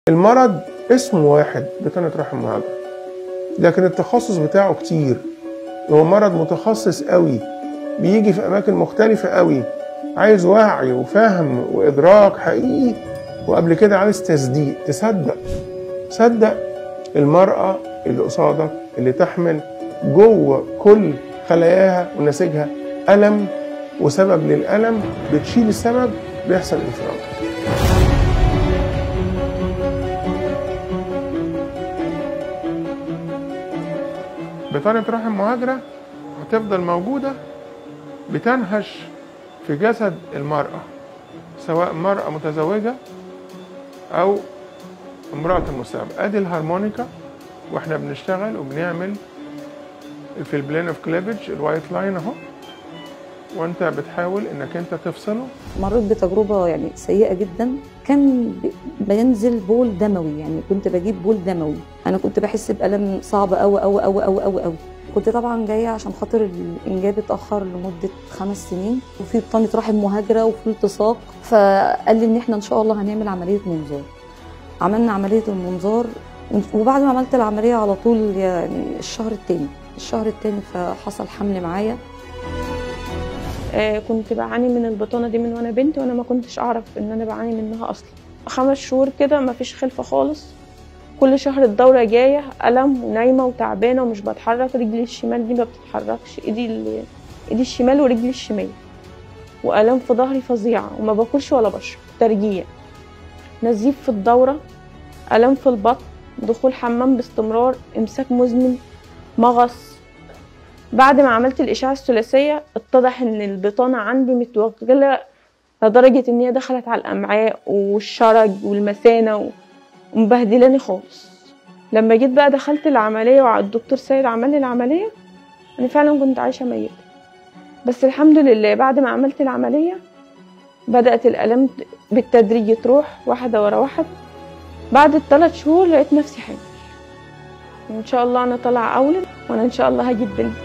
المرض اسمه واحد بطانة رحم مهاجرة لكن التخصص بتاعه كتير هو مرض متخصص قوي بيجي في أماكن مختلفة قوي عايز وعي وفهم وإدراك حقيقي وقبل كده عايز تصديق تصدق صدق المرأة اللي قصادك اللي تحمل جوه كل خلاياها ونسيجها ألم وسبب للألم بتشيل السبب بيحصل انفراج بطانة رحم مهاجرة هتفضل موجودة بتنهش في جسد المرأة سواء مرأة متزوجة أو امرأة المستقبل أدي الهارمونيكا وإحنا بنشتغل وبنعمل في البلين اوف كليفج الوايت لاين أهو وأنت بتحاول إنك أنت تفصله مريت بتجربة يعني سيئة جدا كان ب- بينزل بول دموي يعني كنت بجيب بول دموي أنا كنت بحس بألم صعب أوي أوي أوي أوي أوي أوي كنت طبعا جاية عشان خاطر الإنجاب اتأخر لمدة خمس سنين وفي بطانة رحم مهاجرة وفي التصاق فقال لي إن إحنا إن شاء الله هنعمل عملية منظار عملنا عملية المنظار وبعد ما عملت العملية على طول يعني الشهر التاني الشهر التاني فحصل حمل معايا آه، كنت بعاني من البطانه دي من وانا بنت وانا ما كنتش اعرف ان انا بعاني منها اصلا خمس شهور كده ما فيش خلفه خالص كل شهر الدوره جايه الم ونايمه وتعبانه ومش بتحرك رجلي الشمال دي ما بتتحركش ايدي ال- ايدي الشمال ورجلي الشمال والام في ظهري فظيعه وما باكلش ولا بشرب ترجيع نزيف في الدوره الم في البطن دخول حمام باستمرار امساك مزمن مغص بعد ما عملت الإشعة الثلاثية اتضح إن البطانة عندي متوغلة لدرجة إن هي دخلت على الأمعاء والشرج والمثانة و- ومبهدلاني خالص لما جيت بقى دخلت العملية وعلى الدكتور سيد عمل لي العملية أنا فعلا كنت عايشة ميتة بس الحمد لله بعد ما عملت العملية بدأت الآلام بالتدريج تروح واحدة ورا واحدة بعد الثلاث شهور لقيت نفسي حامل وإن شاء الله أنا طالعة أولد وأنا إن شاء الله هجيب بنت